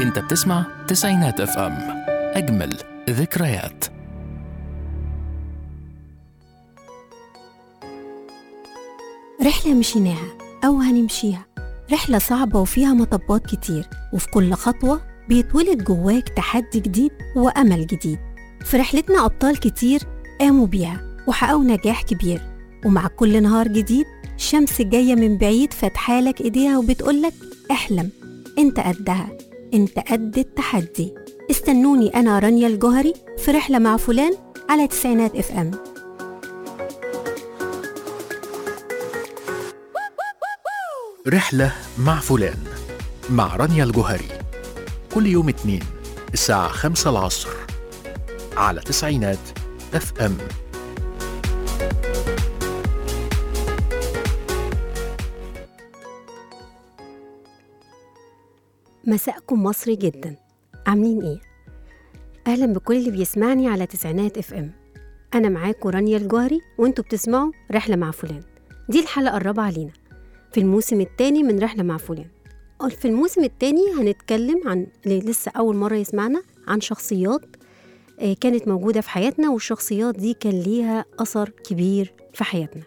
انت بتسمع تسعينات اف ام اجمل ذكريات رحلة مشيناها أو هنمشيها رحلة صعبة وفيها مطبات كتير وفي كل خطوة بيتولد جواك تحدي جديد وأمل جديد في رحلتنا أبطال كتير قاموا بيها وحققوا نجاح كبير ومع كل نهار جديد الشمس جاية من بعيد فاتحالك إيديها وبتقولك احلم انت قدها انت قد التحدي استنوني أنا رانيا الجوهري في رحلة مع فلان على تسعينات اف ام رحلة مع فلان مع رانيا الجوهري كل يوم اثنين الساعة خمسة العصر على تسعينات اف ام مساءكم مصري جدا عاملين ايه؟ اهلا بكل اللي بيسمعني على تسعينات اف ام انا معاكم رانيا الجوهري وانتوا بتسمعوا رحلة مع فلان دي الحلقة الرابعة لينا في الموسم الثاني من رحلة مع فلان في الموسم الثاني هنتكلم عن اللي لسه أول مرة يسمعنا عن شخصيات آه، كانت موجودة في حياتنا والشخصيات دي كان ليها أثر كبير في حياتنا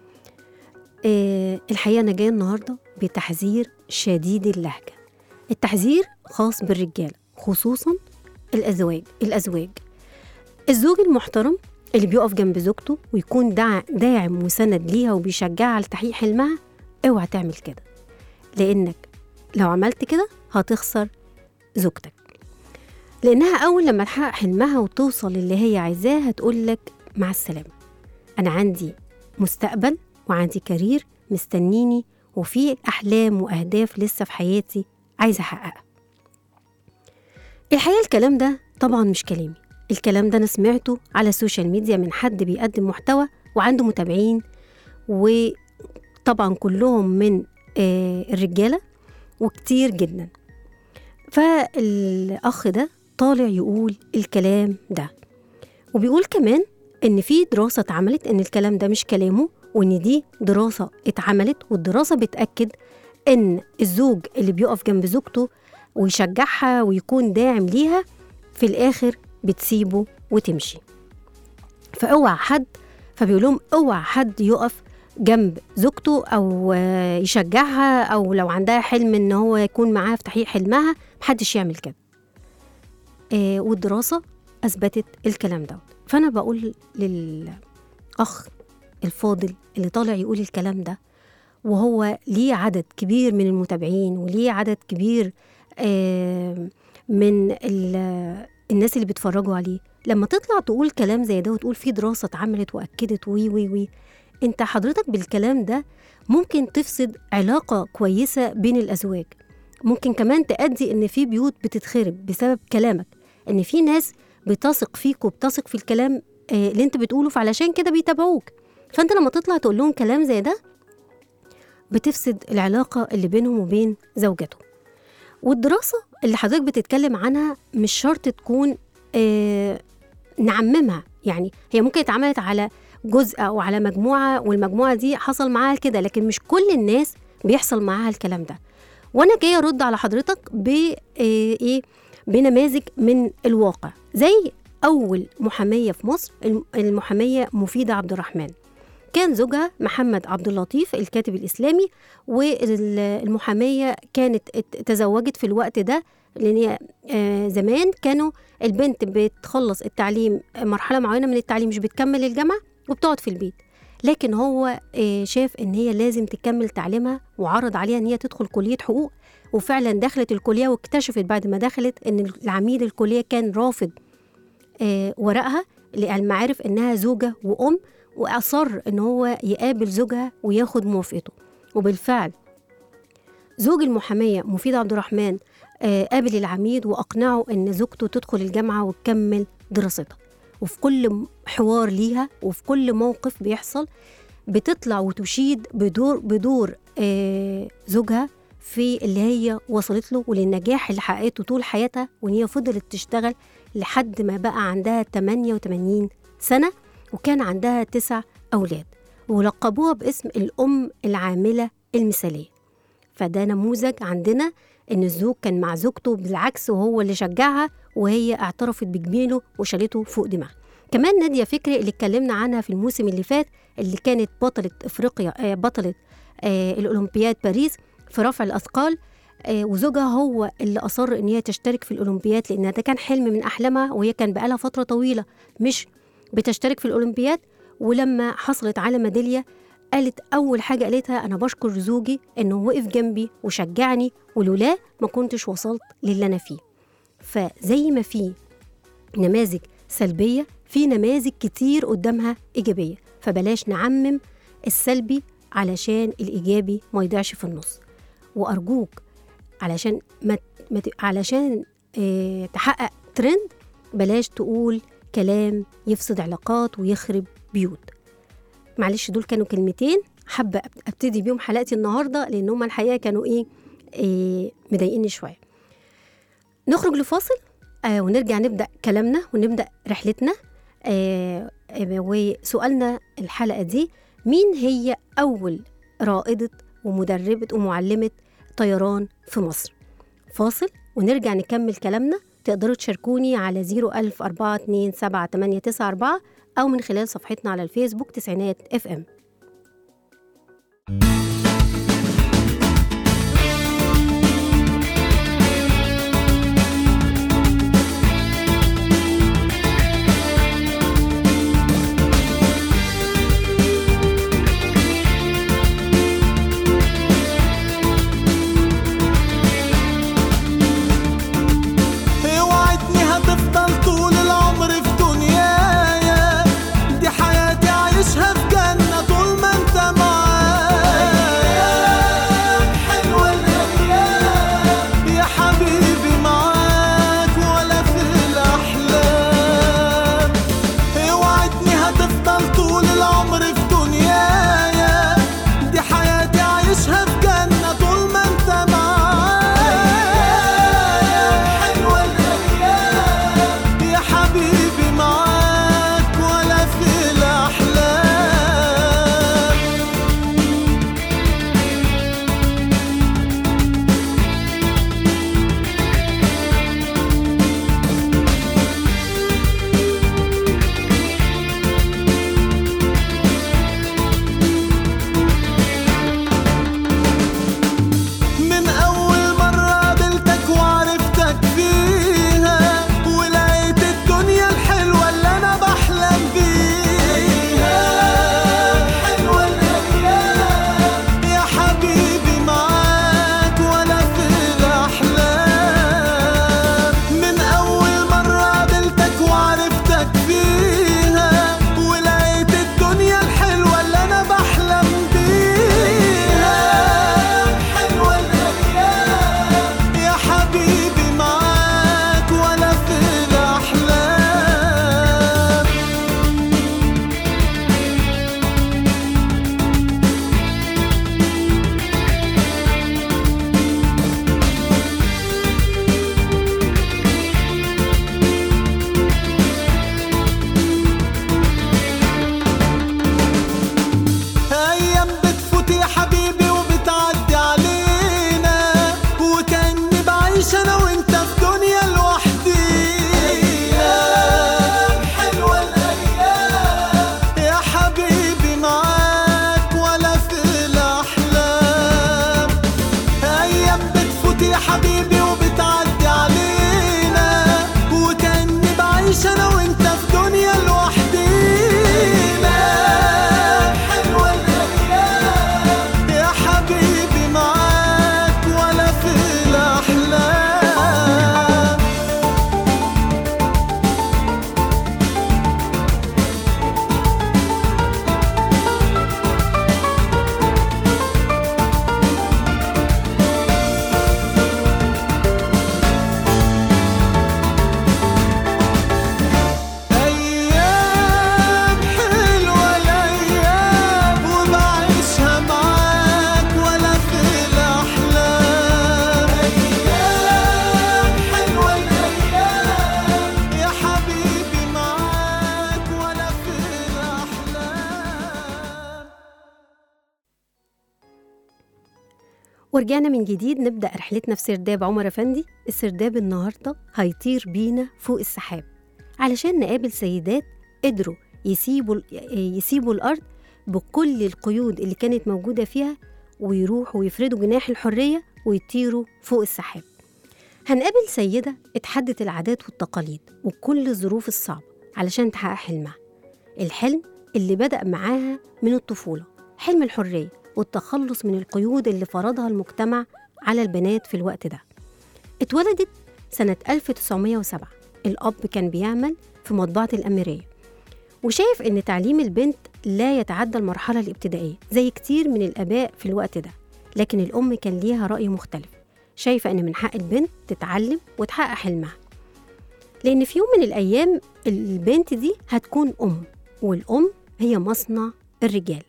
آه، الحقيقة أنا جاية النهاردة بتحذير شديد اللهجة التحذير خاص بالرجالة خصوصا الأزواج الأزواج الزوج المحترم اللي بيقف جنب زوجته ويكون داع- داعم مسند ليها وبيشجعها على تحقيق حلمها اوعى تعمل كده لانك لو عملت كده هتخسر زوجتك لانها اول لما تحقق حلمها وتوصل للي هي عايزاه هتقول لك مع السلامه انا عندي مستقبل وعندي كارير مستنيني وفي احلام واهداف لسه في حياتي عايزه احققها الحقيقه الكلام ده طبعا مش كلامي الكلام ده انا سمعته على السوشيال ميديا من حد بيقدم محتوى وعنده متابعين وطبعا كلهم من آه، الرجاله وكتير جدا فالاخ ده طالع يقول الكلام ده وبيقول كمان ان في دراسه اتعملت ان الكلام ده مش كلامه وان دي دراسه اتعملت والدراسه بتاكد ان الزوج اللي بيقف جنب زوجته ويشجعها ويكون داعم ليها في الاخر بتسيبه وتمشي فاوعى حد فبيقول لهم اوعى حد يقف جنب زوجته او آه، يشجعها او لو عندها حلم ان هو يكون معاها في تحقيق حلمها محدش يعمل كده آه، والدراسه اثبتت الكلام ده فانا بقول للاخ الفاضل اللي طالع يقول الكلام ده وهو ليه عدد كبير من المتابعين وليه عدد كبير آه، من ال- الناس اللي بيتفرجوا عليه لما تطلع تقول كلام زي ده وتقول في دراسة اتعملت وأكدت وي وي وي انت حضرتك بالكلام ده ممكن تفسد علاقة كويسة بين الأزواج ممكن كمان تأدي إن في بيوت بتتخرب بسبب كلامك إن في ناس بتثق فيك وبتثق في الكلام آه، اللي انت بتقوله فعلشان كده بيتابعوك فانت لما تطلع تقول لهم كلام زي ده بتفسد العلاقة اللي بينهم وبين زوجتهم والدراسة اللي حضرتك بتتكلم عنها مش شرط تكون آه نعممها يعني هي ممكن اتعملت على جزء أو على مجموعة والمجموعة دي حصل معاها كده لكن مش كل الناس بيحصل معاها الكلام ده وأنا جاية أرد على حضرتك ب آه، إيه بنماذج من الواقع زي أول محامية في مصر الم- المحامية مفيدة عبد الرحمن كان زوجها محمد عبد اللطيف الكاتب الإسلامي والمحامية كانت ات- تزوجت في الوقت ده لأن هي، آه، زمان كانوا البنت بتخلص التعليم مرحلة معينة من التعليم مش بتكمل الجامعة وبتقعد في البيت لكن هو آه، شاف ان هي لازم تكمل تعليمها وعرض عليها ان هي تدخل كلية حقوق وفعلا دخلت الكلية واكتشفت بعد ما دخلت ان العميد الكلية كان رافض آه، ورقها لما عرف انها زوجة وام واصر ان هو يقابل زوجها وياخد موافقته وبالفعل زوج المحامية مفيد عبد الرحمن آه، قابل العميد وأقنعه إن زوجته تدخل الجامعة وتكمل دراستها وفي كل م- حوار ليها وفي كل موقف بيحصل بتطلع وتشيد بدور بدور آه، زوجها في اللي هي وصلت له وللنجاح اللي حققته طول حياتها وإن هي فضلت تشتغل لحد ما بقى عندها 88 سنة وكان عندها تسع أولاد ولقبوها باسم الأم العاملة المثالية فده نموذج عندنا ان الزوج كان مع زوجته بالعكس وهو اللي شجعها وهي اعترفت بجميله وشالته فوق دماغها كمان نادية فكري اللي اتكلمنا عنها في الموسم اللي فات اللي كانت بطلة افريقيا آه، بطلة آه، الاولمبياد باريس في رفع الاثقال آه، وزوجها هو اللي اصر ان هي تشترك في الاولمبياد لان ده كان حلم من احلامها وهي كان بقالها فتره طويله مش بتشترك في الاولمبياد ولما حصلت على ميداليه قالت اول حاجه قالتها انا بشكر زوجي انه وقف جنبي وشجعني ولولاه ما كنتش وصلت للي انا فيه فزي ما في نماذج سلبيه في نماذج كتير قدامها ايجابيه فبلاش نعمم السلبي علشان الايجابي ما يضيعش في النص وارجوك علشان ما ما ت- علشان اه تحقق ترند بلاش تقول كلام يفسد علاقات ويخرب بيوت معلش دول كانوا كلمتين حابه أب- ابتدي بيهم حلقتي النهارده لان هم الحقيقه كانوا ايه, إيه مضايقني شويه نخرج لفاصل آه ونرجع نبدا كلامنا ونبدا رحلتنا آه آه، وسؤالنا الحلقه دي مين هي اول رائده ومدربه ومعلمه طيران في مصر فاصل ونرجع نكمل كلامنا تقدروا تشاركوني على 010427894 أو من خلال صفحتنا على الفيسبوك تسعينات اف ام اوعدني هتفضل طول العمر في دنيايا دي حياتي عايشها في جنة طول ورجعنا من جديد نبدأ رحلتنا في سرداب عمر أفندي السرداب النهاردة هيطير بينا فوق السحاب علشان نقابل سيدات قدروا يسيبوا يسيبوا الأرض بكل القيود اللي كانت موجودة فيها ويروحوا ويفردوا جناح الحرية ويطيروا فوق السحاب هنقابل سيدة اتحدت العادات والتقاليد وكل الظروف الصعبة علشان تحقق حلمها الحلم اللي بدأ معاها من الطفولة حلم الحرية والتخلص من القيود اللي فرضها المجتمع على البنات في الوقت ده اتولدت سنة 1907 الأب كان بيعمل في مطبعة الأميرية وشايف إن تعليم البنت لا يتعدى المرحلة الابتدائية زي كتير من الآباء في الوقت ده لكن الأم كان ليها رأي مختلف شايفة إن من حق البنت تتعلم وتحقق حلمها لأن في يوم من الأيام البنت دي هتكون أم والأم هي مصنع الرجال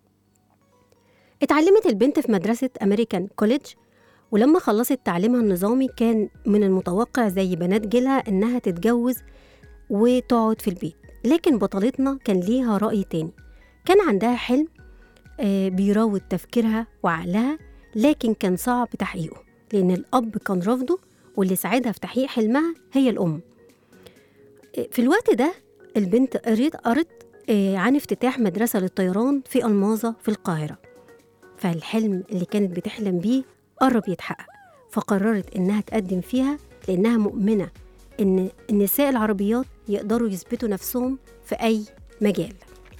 اتعلمت البنت في مدرسة أمريكان كوليدج ولما خلصت تعليمها النظامي كان من المتوقع زي بنات جيلها إنها تتجوز وتقعد في البيت لكن بطلتنا كان ليها رأي تاني كان عندها حلم آه، بيراود تفكيرها وعقلها لكن كان صعب تحقيقه لأن الأب كان رافضه واللي ساعدها في تحقيق حلمها هي الأم آه، في الوقت ده البنت قريت قرت آه، عن افتتاح مدرسة للطيران في ألماظة في القاهرة فالحلم اللي كانت بتحلم بيه قرب يتحقق فقررت إنها تقدم فيها لأنها مؤمنة إن النساء العربيات يقدروا يثبتوا نفسهم في أي مجال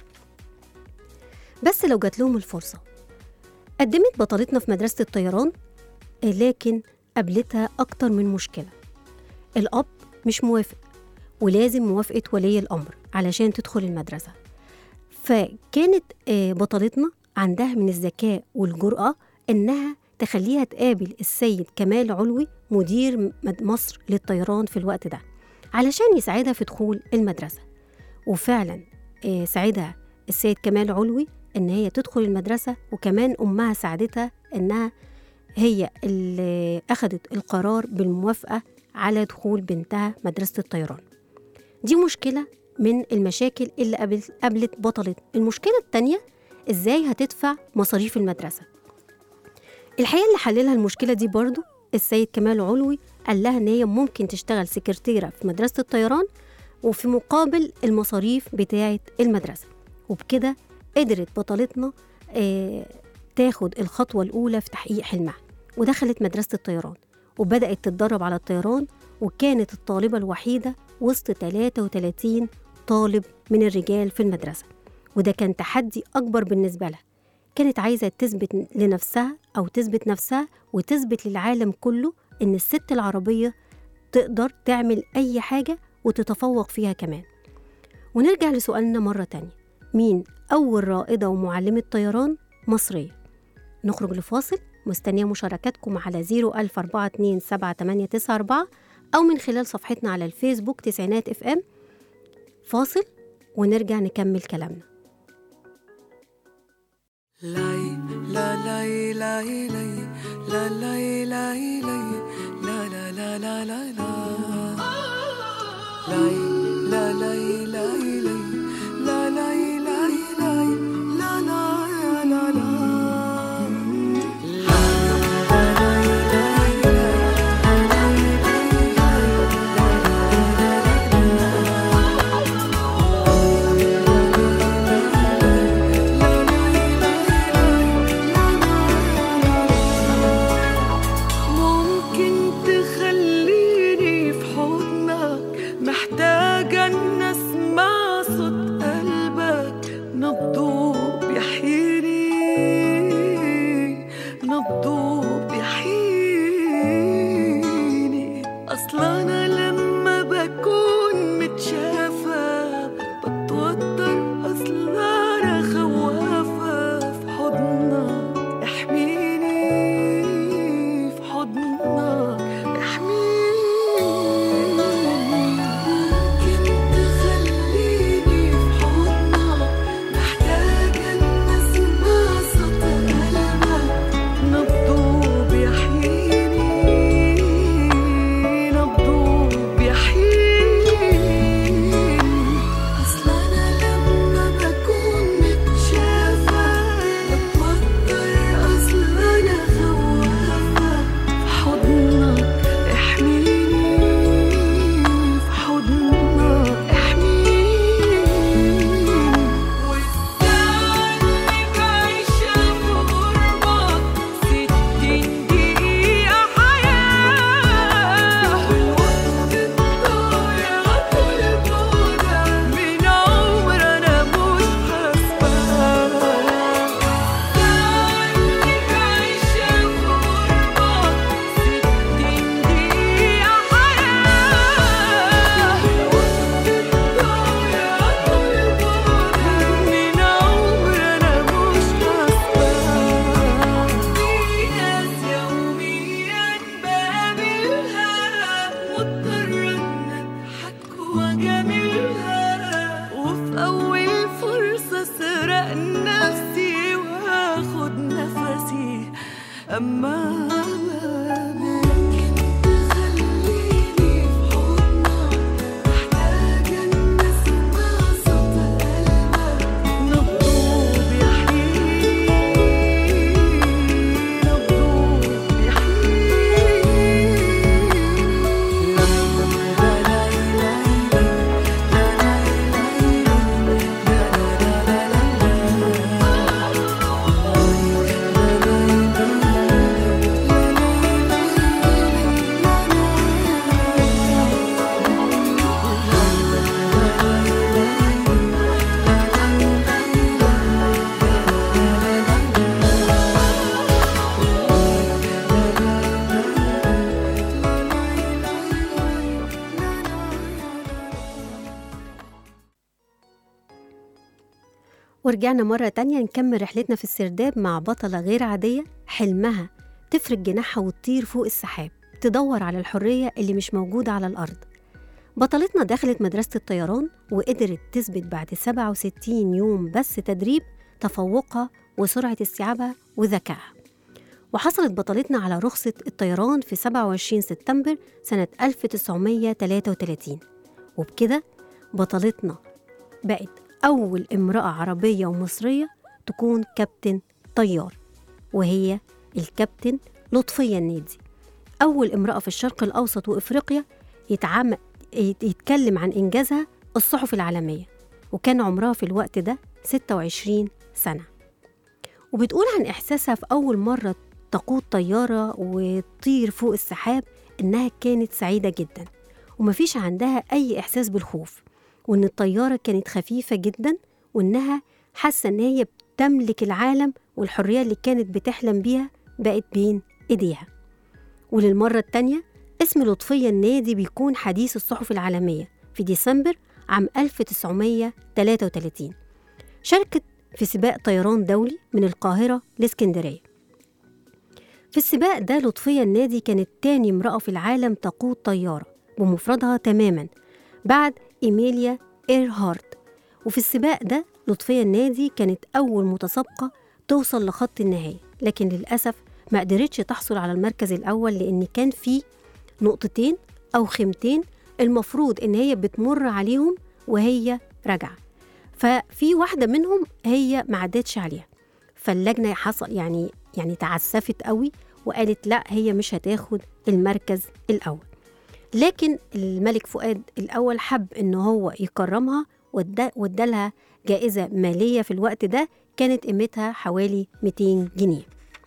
بس لو جات لهم الفرصة قدمت بطلتنا في مدرسة الطيران لكن قابلتها أكتر من مشكلة الأب مش موافق ولازم موافقة ولي الأمر علشان تدخل المدرسة فكانت آه، بطلتنا عندها من الذكاء والجرأة إنها تخليها تقابل السيد كمال علوي مدير مد- مصر للطيران في الوقت ده علشان يساعدها في دخول المدرسة وفعلا آه، ساعدها السيد كمال علوي إن هي تدخل المدرسة وكمان أمها ساعدتها إنها هي اللي أخدت القرار بالموافقة على دخول بنتها مدرسة الطيران دي مشكلة من المشاكل اللي قابل- قابلت بطلة المشكلة التانية إزاي هتدفع مصاريف المدرسة الحقيقة اللي حللها المشكلة دي برضو السيد كمال علوي قال لها إن هي ممكن تشتغل سكرتيرة في مدرسة الطيران وفي مقابل المصاريف بتاعة المدرسة وبكده قدرت بطلتنا آه تاخد الخطوة الأولى في تحقيق حلمها ودخلت مدرسة الطيران وبدأت تتدرب على الطيران وكانت الطالبة الوحيدة وسط 33 طالب من الرجال في المدرسة وده كان تحدي أكبر بالنسبة لها كانت عايزة تثبت لنفسها أو تثبت نفسها وتثبت للعالم كله إن الست العربية تقدر تعمل أي حاجة وتتفوق فيها كمان ونرجع لسؤالنا مرة تانية مين أول رائدة ومعلمة طيران مصرية؟ نخرج لفاصل مستنية مشاركاتكم على 014278894 أو من خلال صفحتنا على الفيسبوك تسعينات اف ام فاصل ونرجع نكمل كلامنا لاي لا لاي لاي لاي لا لاي لاي لاي لا لا لا لا لا لا لاي لا لاي لاي لاي لا لاي لاي لاي لا لا لا لا ممكن تخليني في حضنك محتاجة إن أسمع صوت قلبك نبضه بيحييني نبضه بيحييني أصلا أنا لما بكون متشافة بتوتر أصلا أنا خوافة في حضنك احميني في حضنك احميني ممكن تخليني في حضنك محتاجة إن أسمع صوت قلبك نبضه لكن تخليني في حضنك محتاجة إن أسمع صوت قلبك نبضه بيحيي نبضه ورجعنا مرة تانية نكمل رحلتنا في السرداب مع بطلة غير عادية حلمها تفرد جناحها وتطير فوق السحاب تدور على الحرية اللي مش موجودة على الأرض بطلتنا دخلت مدرسة الطيران وقدرت تثبت بعد 67 يوم بس تدريب تفوقها وسرعة استيعابها وذكائها وحصلت بطلتنا على رخصة الطيران في 27 سبتمبر سنة 1933 وبكده بطلتنا بقت أول امرأة عربية ومصرية تكون كابتن طيار وهي الكابتن لطفية النادي أول امرأة في الشرق الأوسط وإفريقيا يتعم... يت- يتكلم عن إنجازها الصحف العالمية وكان عمرها في الوقت ده 26 سنة وبتقول عن إحساسها في أول مرة تقود طيارة وتطير فوق السحاب إنها كانت سعيدة جدا ومفيش عندها أي إحساس بالخوف وإن الطيارة كانت خفيفة جدا وإنها حاسة إن هي بتملك العالم والحرية اللي كانت بتحلم بيها بقت بين إيديها وللمرة التانية اسم لطفية النادي بيكون حديث الصحف العالمية في ديسمبر عام 1933 شاركت في سباق طيران دولي من القاهرة لاسكندرية في السباق ده لطفية النادي كانت تاني امرأة في العالم تقود طيارة بمفردها تماما بعد إيميليا إيرهارت وفي السباق ده لطفية النادي كانت أول متسابقة توصل لخط النهاية لكن للأسف ما قدرتش تحصل على المركز الأول لأن كان في نقطتين أو خيمتين المفروض إن هي بتمر عليهم وهي راجعة ففي واحدة منهم هي ما عدتش عليها فاللجنة حصل يعني يعني تعسفت قوي وقالت لا هي مش هتاخد المركز الأول لكن الملك فؤاد الأول حب إن هو يكرمها وادى- وادالها جائزة مالية في الوقت ده كانت قيمتها حوالي 200 جنيه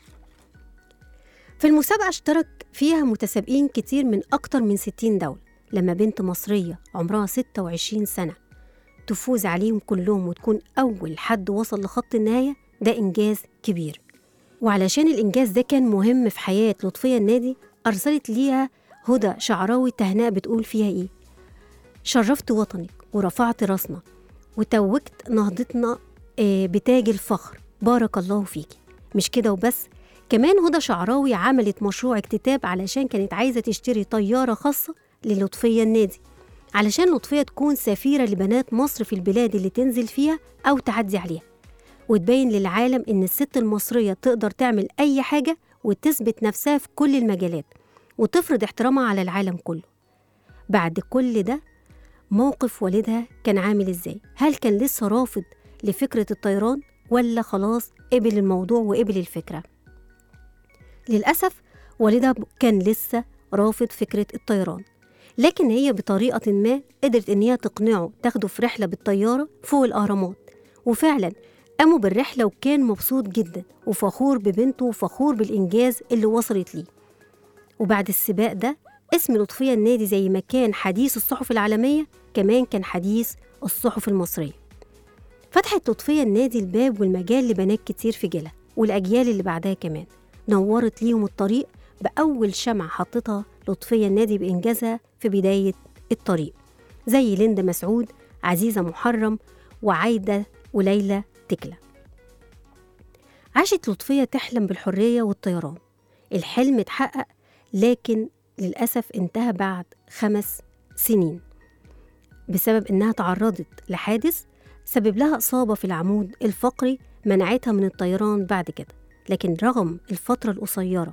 في المسابقة اشترك فيها متسابقين كتير من أكتر من 60 دولة لما بنت مصرية عمرها 26 سنة تفوز عليهم كلهم وتكون أول حد وصل لخط النهاية ده إنجاز كبير وعلشان الإنجاز ده كان مهم في حياة لطفية النادي أرسلت ليها هدى شعراوي تهنئة بتقول فيها إيه شرفت وطنك ورفعت راسنا وتوجت نهضتنا آه، بتاج الفخر بارك الله فيكي مش كده وبس كمان هدى شعراوي عملت مشروع اكتتاب علشان كانت عايزة تشتري طيارة خاصة للطفية النادي علشان لطفية تكون سفيرة لبنات مصر في البلاد اللي تنزل فيها أو تعدي عليها وتبين للعالم إن الست المصرية تقدر تعمل أي حاجة وتثبت نفسها في كل المجالات وتفرض احترامها على العالم كله بعد كل ده موقف والدها كان عامل ازاي هل كان لسه رافض لفكرة الطيران ولا خلاص قبل الموضوع وقبل الفكرة للأسف والدها كان لسه رافض فكرة الطيران لكن هي بطريقة ما قدرت إن هي تقنعه تاخده في رحلة بالطيارة فوق الأهرامات وفعلا قاموا بالرحلة وكان مبسوط جدا وفخور ببنته وفخور بالإنجاز اللي وصلت ليه وبعد السباق ده اسم لطفية النادي زي ما كان حديث الصحف العالمية كمان كان حديث الصحف المصرية فتحت لطفية النادي الباب والمجال لبنات كتير في جيلها والأجيال اللي بعدها كمان نورت ليهم الطريق بأول شمعة حطتها لطفية النادي بإنجازها في بداية الطريق زي ليندا مسعود عزيزة محرم وعايدة وليلى تكلة عاشت لطفية تحلم بالحرية والطيران الحلم اتحقق لكن للأسف انتهى بعد خمس سنين بسبب إنها تعرضت لحادث سبب لها إصابة في العمود الفقري منعتها من الطيران بعد كده لكن رغم الفترة القصيرة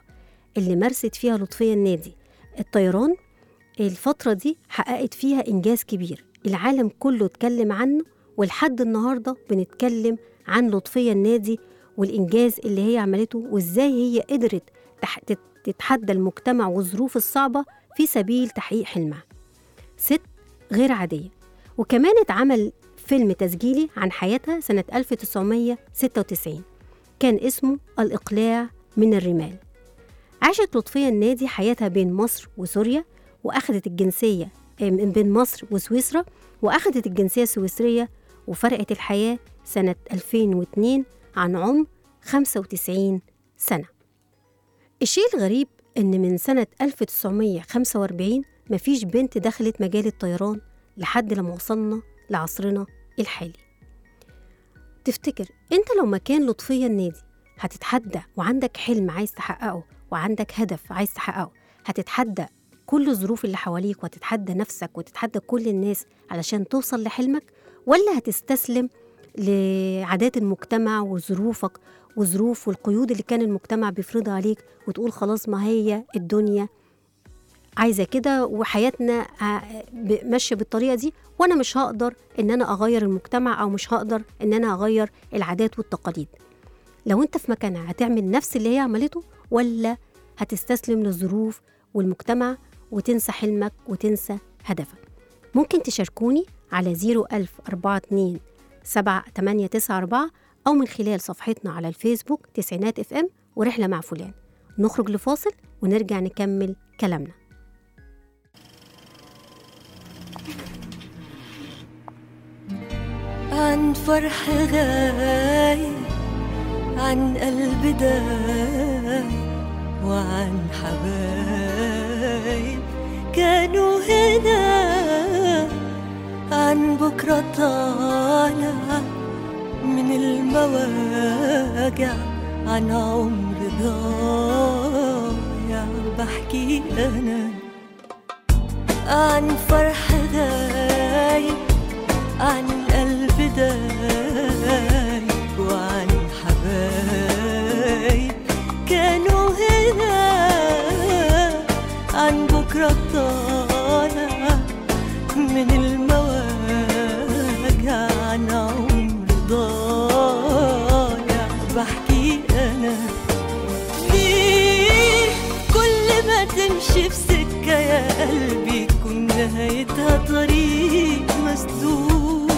اللي مارست فيها لطفية النادي الطيران الفترة دي حققت فيها إنجاز كبير العالم كله اتكلم عنه ولحد النهاردة بنتكلم عن لطفية النادي والإنجاز اللي هي عملته وإزاي هي قدرت تح- تت- تتحدى المجتمع والظروف الصعبة في سبيل تحقيق حلمها ست غير عادية وكمان اتعمل فيلم تسجيلي عن حياتها سنة 1996 كان اسمه الإقلاع من الرمال عاشت لطفية النادي حياتها بين مصر وسوريا وأخذت الجنسية من بين مصر وسويسرا وأخذت الجنسية السويسرية وفرقت الحياة سنة 2002 عن عمر 95 سنة الشيء الغريب إن من سنة 1945 مفيش بنت دخلت مجال الطيران لحد لما وصلنا لعصرنا الحالي تفتكر انت لو مكان لطفية النادي هتتحدى وعندك حلم عايز تحققه وعندك هدف عايز تحققه هتتحدى كل الظروف اللي حواليك وتتحدى نفسك وتتحدى كل الناس علشان توصل لحلمك ولا هتستسلم لعادات المجتمع وظروفك وظروف والقيود اللي كان المجتمع بيفرضها عليك وتقول خلاص ما هي الدنيا عايزه كده وحياتنا ع- ب- ماشيه بالطريقه دي وانا مش هقدر ان انا اغير المجتمع او مش هقدر ان انا اغير العادات والتقاليد لو انت في مكانها هتعمل نفس اللي هي عملته ولا هتستسلم للظروف والمجتمع وتنسى حلمك وتنسى هدفك ممكن تشاركوني على 01042 7894 أو من خلال صفحتنا على الفيسبوك تسعينات اف ام ورحلة مع فلان نخرج لفاصل ونرجع نكمل كلامنا عن فرح غايب عن قلب دايب وعن حبايب كانوا هنا عن بكرة طالع من المواجع عن عمر ضايع بحكي أنا عن فرح غايب عن قلب دايب وعن حبايب كانوا هنا عن بكرة طالع من المواجع عن عمر ضايع بحكي أنا ليه كل ما تمشي في سكة يا قلبي يكون نهايتها طريق مسدود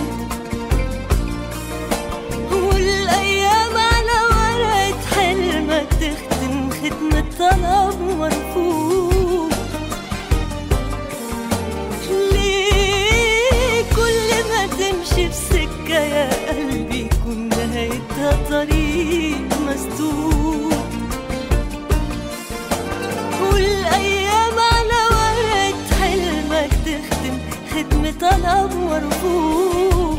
والأيام على ورقة حلمك تختم ختمة طلب مرفوض ليه كل ما تمشي في سكة يا قلبي يكون نهايتها طريق مسدود والأيام على ورقة حلمك تختم ختم طلب مرفوض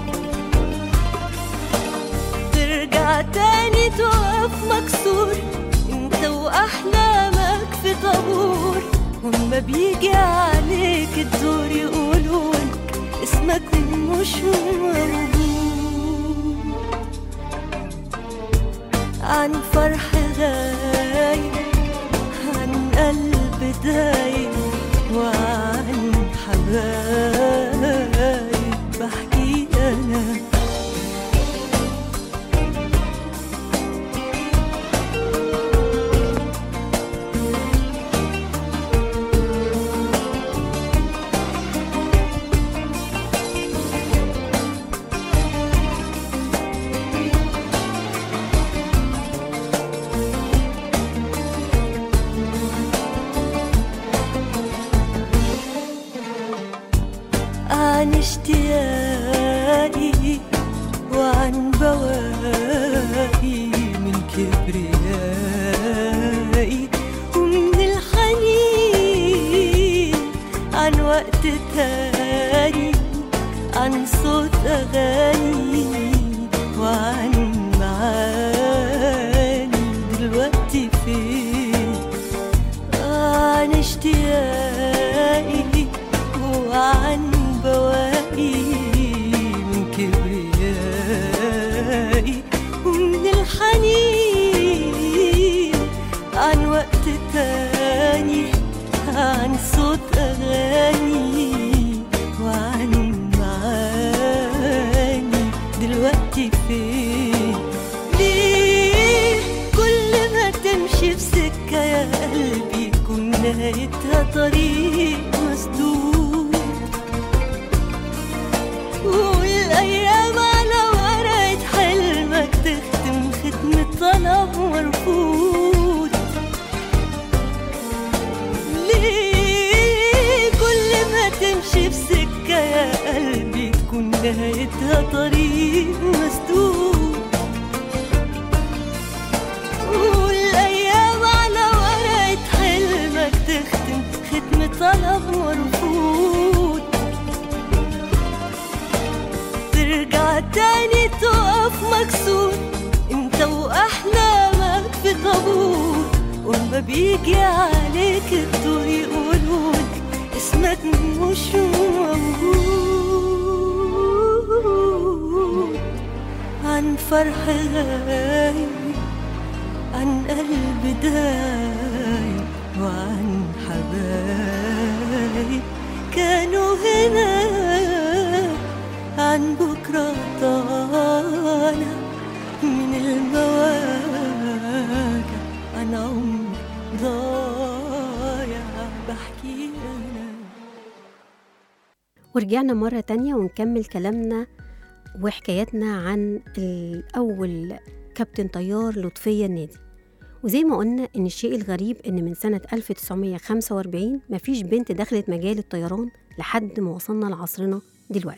ترجع تاني تقف مكسور انت واحلامك في طابور وما بيجي عليك الدور يقولولك اسمك مش موجود عن فرح غايب عن قلب دايب وعن حبايب بحكي أنا عن اشتياقي وعن بواقي من كبريائي ومن الحنين عن وقت تاني عن صوت أغاني وعن معاني دلوقتي فين عن اشتياقي وعن بواقي من كبريائي ومن الحنين عن وقت تاني عن صوت أغاني وعن معاني دلوقتي فين ليه كل ما تمشي في سكة يا قلبي يكون نهايتها طريق مسدود والأيام على ورقة حلمك تختم ختم طلب مرفوض ليه كل ما تمشي في سكة يا قلبي تكون نهايتها طريق مسدود والأيام على ورقة حلمك تختم ختم طلب مرفوض ترجع تاني تقف مكسور انت واحلامك في طابور وما بيجي عليك الدور يقولولك اسمك مش موجود عن فرح غايب عن قلب دايب وعن حبايب كانوا هنا عن بكرة طالع من المواجع عن عمر ضايع بحكي أنا ورجعنا مرة تانية ونكمل كلامنا وحكاياتنا عن الأول كابتن طيار لطفية النادي وزي ما قلنا إن الشيء الغريب إن من سنة 1945 مفيش بنت دخلت مجال الطيران لحد ما وصلنا لعصرنا دلوقتي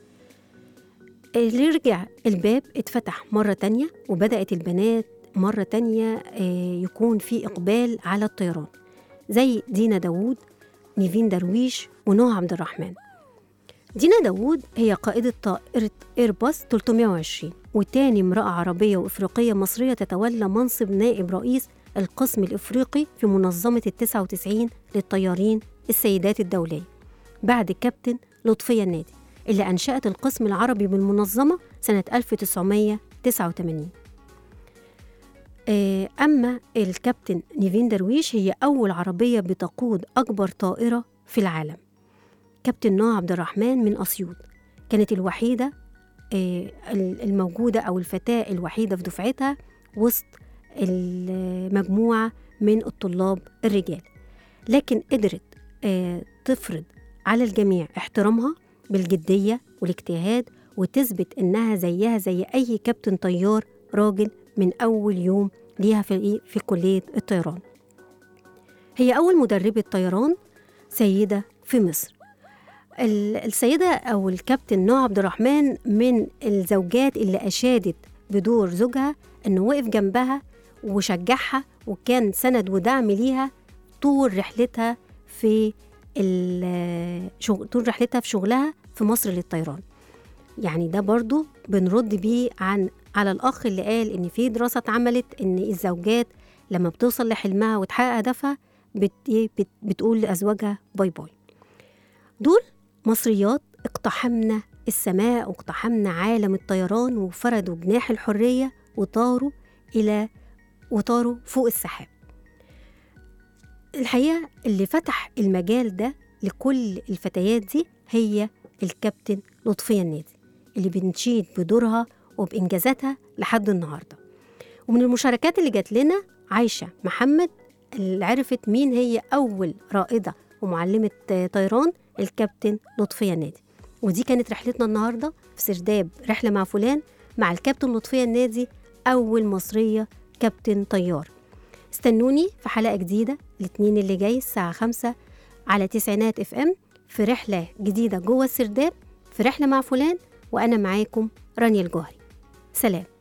اللي رجع الباب اتفتح مرة تانية وبدأت البنات مرة تانية آه، يكون في إقبال على الطيران زي دينا داوود نيفين درويش ونوع عبد الرحمن دينا داوود هي قائدة طائرة إيرباص 320 وتاني امرأة عربية وإفريقية مصرية تتولى منصب نائب رئيس القسم الإفريقي في منظمة التسعة وتسعين للطيارين السيدات الدولية بعد كابتن لطفية النادي اللي أنشأت القسم العربي بالمنظمة سنة 1989 آه، أما الكابتن نيفين درويش هي أول عربية بتقود أكبر طائرة في العالم كابتن نوع عبد الرحمن من أسيوط كانت الوحيدة آه، الموجودة أو الفتاة الوحيدة في دفعتها وسط المجموعة من الطلاب الرجال لكن قدرت آه، تفرض على الجميع احترامها بالجدية والاجتهاد وتثبت إنها زيها زي أي كابتن طيار راجل من أول يوم ليها في في كلية الطيران هي أول مدربة طيران سيدة في مصر ال- السيدة أو الكابتن نوع عبد الرحمن من الزوجات اللي أشادت بدور زوجها إنه وقف جنبها وشجعها وكان سند ودعم ليها طول رحلتها في ال- شغ- طول رحلتها في شغلها في مصر للطيران يعني ده برضو بنرد بيه عن على الأخ اللي قال إن في دراسة اتعملت إن الزوجات لما بتوصل لحلمها وتحقق هدفها بت بت بتقول لأزواجها باي باي دول مصريات اقتحمنا السماء واقتحمنا عالم الطيران وفردوا جناح الحرية وطاروا إلى وطاروا فوق السحاب الحقيقة اللي فتح المجال ده لكل الفتيات دي هي الكابتن لطفية النادي اللي بنشيد بدورها وبإنجازاتها لحد النهاردة ومن المشاركات اللي جات لنا عايشة محمد اللي عرفت مين هي أول رائدة ومعلمة طيران الكابتن لطفية النادي ودي كانت رحلتنا النهاردة في سرداب رحلة مع فلان مع الكابتن لطفية النادي أول مصرية كابتن طيار استنوني في حلقة جديدة الاثنين اللي جاي الساعة خمسة على تسعينات اف ام في رحلة جديدة جوه السرداب في رحلة مع فلان وأنا معاكم رانيا الجوهري سلام